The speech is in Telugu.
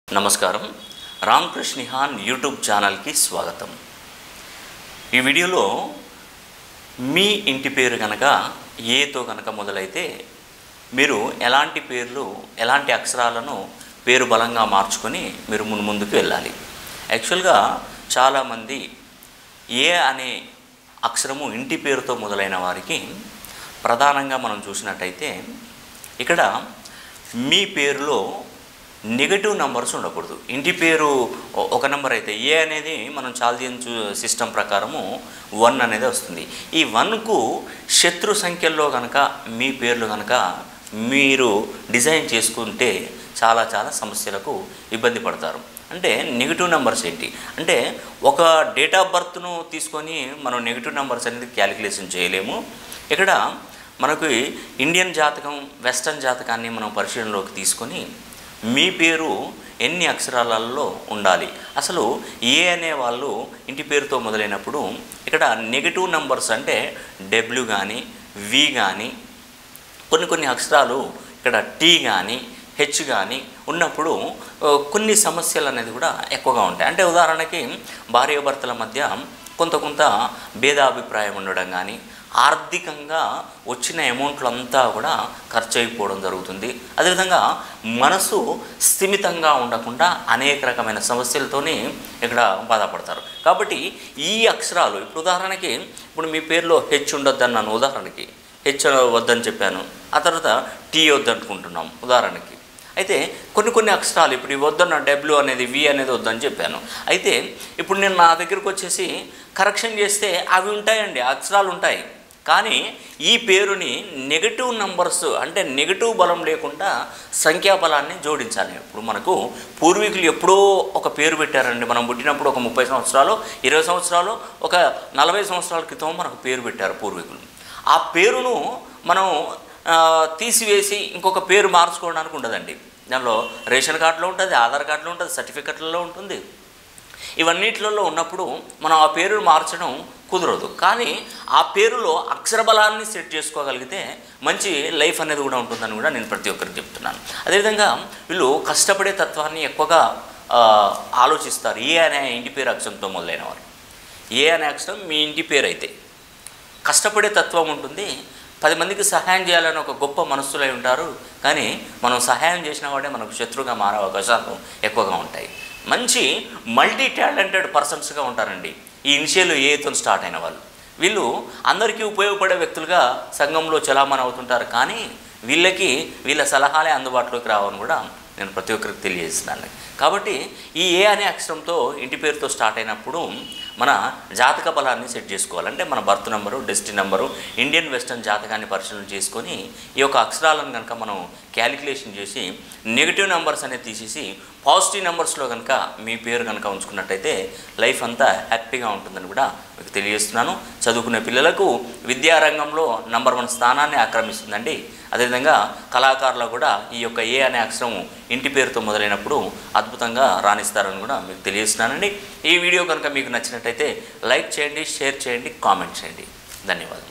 నమస్కారం రామకృష్ణ నిహాన్ యూట్యూబ్ ఛానల్కి స్వాగతం ఈ వీడియోలో మీ ఇంటి పేరు కనుక ఏతో కనుక మొదలైతే మీరు ఎలాంటి పేర్లు ఎలాంటి అక్షరాలను పేరు బలంగా మార్చుకొని మీరు మున్ ముందుకు వెళ్ళాలి యాక్చువల్గా చాలామంది ఏ అనే అక్షరము ఇంటి పేరుతో మొదలైన వారికి ప్రధానంగా మనం చూసినట్టయితే ఇక్కడ మీ పేరులో నెగటివ్ నంబర్స్ ఉండకూడదు ఇంటి పేరు ఒ- ఒక నెంబర్ అయితే ఏ అనేది మనం చాల్దియన్ సిస్టమ్ ప్రకారము వన్ అనేది వస్తుంది ఈ వన్కు శత్రు సంఖ్యల్లో కనుక మీ పేర్లు కనుక మీరు డిజైన్ చేసుకుంటే చాలా చాలా సమస్యలకు ఇబ్బంది పడతారు అంటే నెగిటివ్ నెంబర్స్ ఏంటి అంటే ఒక డేట్ ఆఫ్ బర్త్ను తీసుకొని మనం నెగిటివ్ నెంబర్స్ అనేది క్యాలిక్యులేషన్ చేయలేము ఇక్కడ మనకు ఇండియన్ జాతకం వెస్టర్న్ జాతకాన్ని మనం పరిశీలనలోకి తీసుకొని మీ పేరు ఎన్ని అక్షరాలలో ఉండాలి అసలు ఏ అనే వాళ్ళు ఇంటి పేరుతో మొదలైనప్పుడు ఇక్కడ నెగిటివ్ నంబర్స్ అంటే డబ్ల్యూ కానీ వి కానీ కొన్ని కొన్ని అక్షరాలు ఇక్కడ టీ కానీ హెచ్ కానీ ఉన్నప్పుడు ఆ, కొన్ని సమస్యలు అనేది కూడా ఎక్కువగా ఉంటాయి అంటే ఉదాహరణకి భార్యాభర్తల మధ్య కొంత కొంత భేదాభిప్రాయం ఉండడం కానీ ఆర్థికంగా వచ్చిన అమౌంట్లు అంతా కూడా ఖర్చు అయిపోవడం జరుగుతుంది అదేవిధంగా మనసు స్థిమితంగా ఉండకుండా అనేక రకమైన సమస్యలతోని ఇక్కడ బాధపడతారు కాబట్టి ఈ అక్షరాలు ఇప్పుడు ఉదాహరణకి ఇప్పుడు మీ పేరులో హెచ్ ఉండొద్దన్నాను ఉదాహరణకి హెచ్ వద్దని చెప్పాను ఆ తర్వాత టీ వద్దనుకుంటున్నాం ఉదాహరణకి అయితే కొన్ని కొన్ని అక్షరాలు ఇప్పుడు ఇవి వద్దన్న డబ్ల్యూ అనేది వి అనేది వద్దని చెప్పాను అయితే ఇప్పుడు నేను నా దగ్గరకు వచ్చేసి కరెక్షన్ చేస్తే అవి ఉంటాయండి అక్షరాలు ఉంటాయి కానీ ఈ పేరుని నెగటివ్ నంబర్స్ అంటే నెగటివ్ బలం లేకుండా సంఖ్యాబలాన్ని జోడించాలి ఇప్పుడు మనకు పూర్వీకులు ఎప్పుడో ఒక పేరు పెట్టారండి మనం పుట్టినప్పుడు ఒక ముప్పై సంవత్సరాలు ఇరవై సంవత్సరాలు ఒక నలభై సంవత్సరాల క్రితం మనకు పేరు పెట్టారు పూర్వీకులు ఆ పేరును మనం ఆ, తీసివేసి ఇంకొక పేరు మార్చుకోవడానికి ఉండదండి దానిలో రేషన్ కార్డులో ఉంటుంది ఆధార్ కార్డులో ఉంటుంది సర్టిఫికెట్లలో ఉంటుంది ఇవన్నిట్లలో ఉన్నప్పుడు మనం ఆ పేరును మార్చడం కుదరదు కానీ ఆ పేరులో అక్షర బలాన్ని సెట్ చేసుకోగలిగితే మంచి లైఫ్ అనేది కూడా ఉంటుందని కూడా నేను ప్రతి ఒక్కరికి చెప్తున్నాను అదేవిధంగా వీళ్ళు కష్టపడే తత్వాన్ని ఎక్కువగా ఆ, ఆలోచిస్తారు ఏ అనే ఇంటి పేరు అక్షరంతో మొదలైన వారు ఏ అనే అక్షరం మీ ఇంటి పేరు అయితే కష్టపడే తత్వం ఉంటుంది పది మందికి సహాయం చేయాలని ఒక గొప్ప మనస్సులై ఉంటారు కానీ మనం సహాయం చేసిన వాడే మనకు శత్రువుగా మారే అవకాశాలు ఎక్కువగా ఉంటాయి మంచి మల్టీ టాలెంటెడ్ పర్సన్స్గా ఉంటారండి ఈ ఇనిషియల్ ఏతో స్టార్ట్ అయిన వాళ్ళు వీళ్ళు అందరికీ ఉపయోగపడే వ్యక్తులుగా సంఘంలో చలామణి అవుతుంటారు కానీ వీళ్ళకి వీళ్ళ సలహాలే అందుబాటులోకి రావని కూడా నేను ప్రతి ఒక్కరికి తెలియజేస్తున్నాను కాబట్టి ఈ ఏ అనే అక్షరంతో ఇంటి పేరుతో స్టార్ట్ అయినప్పుడు మన జాతక బలాన్ని సెట్ చేసుకోవాలి అంటే మన birth number destiny number Indian western జాతకాన్ని పరిశీలన చేసుకొని ఈ యొక్క అక్షరాలను కనుక మనం క్యాలిక్యులేషన్ చేసి నెగిటివ్ నెంబర్స్ అనేది తీసేసి పాజిటివ్ నెంబర్స్లో కనుక మీ పేరు కనుక ఉంచుకున్నట్టయితే లైఫ్ అంతా హ్యాపీగా ఉంటుందని కూడా మీకు తెలియజేస్తున్నాను చదువుకునే పిల్లలకు విద్యారంగంలో నంబర్ వన్ స్థానాన్ని ఆక్రమిస్తుందండి అదేవిధంగా కళాకారులు కూడా ఈ యొక్క ఏ అనే అక్షరం ఇంటి పేరుతో మొదలైనప్పుడు అద్భుతంగా రాణిస్తారని కూడా మీకు తెలియజేస్తున్నానండి ఈ వీడియో కనుక మీకు నచ్చినట్టయితే లైక్ చేయండి షేర్ చేయండి కామెంట్ చేయండి ధన్యవాదాలు